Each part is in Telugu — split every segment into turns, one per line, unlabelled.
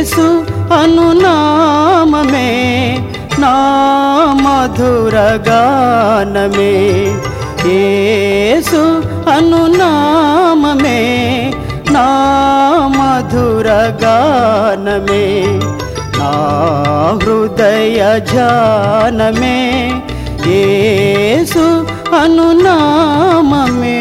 యేసు అనునామమే నా మధుర గానమే యేసు అనునామమే నా మధుర గానమే నా హృదయ జానమే యేసు అనునామమే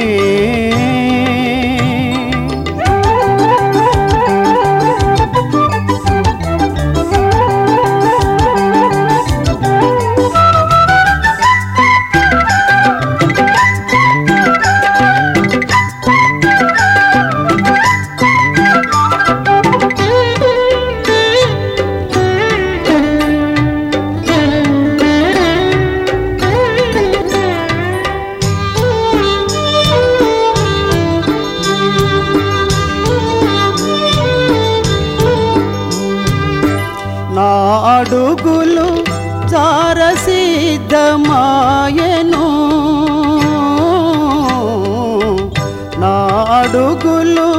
నా అడుగులు చారసిద్ధమాయను నా అడుగులు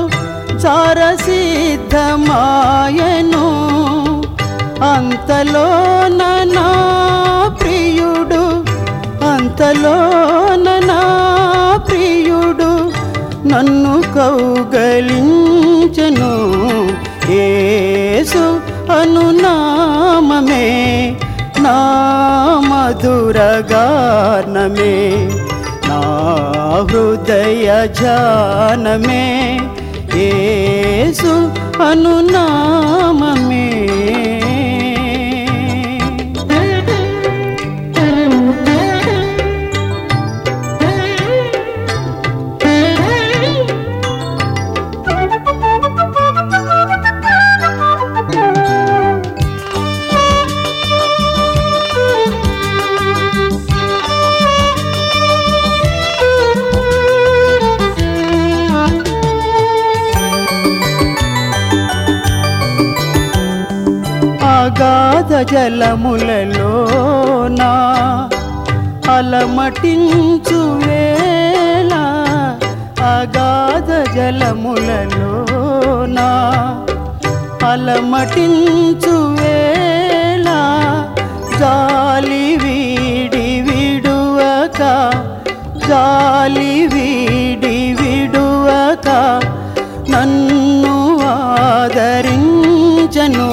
చారసిద్ధమాయను అంతలోన నా ప్రియుడు అంతలోన నా ప్రియుడు నన్ను కౌగలించను యేసు అనునామమే నా మధుర గానమే నా హృదయ జానమే యేసు అనునామమే అగాధ జలములలోనా అలమటించు వేళ అగాధ జలములలోనా అలమటించు వేళ జాలి వీడి విడువక జాలి వీడి విడువక నన్ను ఆదరించను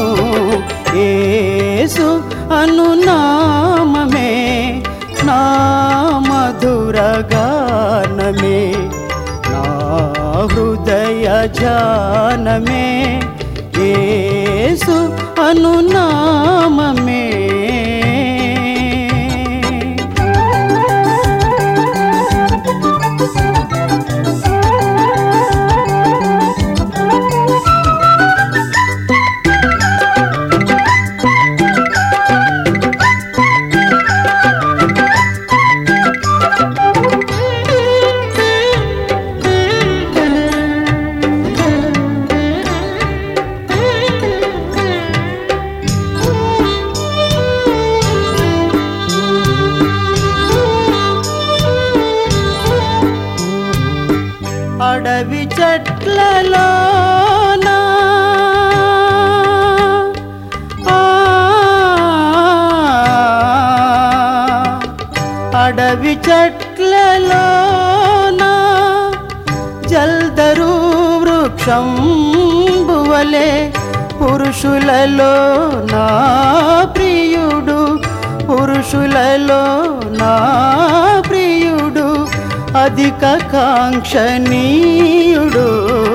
యేసు అనునామమే నా మధుర గానమే నా హృదయ జానమే యేసు అనునామమే అడవి చెట్లలోనా ఆ, అడవి చెట్లలోనా జల్దరు వృక్షం బువలే పురుషులలో నా ప్రియుడు పురుషులలో నా ప్రియుడు అధిక కాంక్షణీయుడు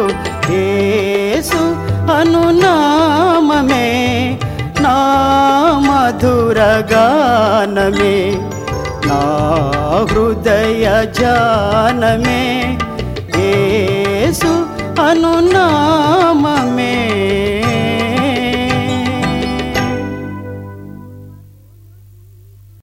యేసు అనునామమే నా మధుర గానమే నా హృదయ జానమే యేసు అనునా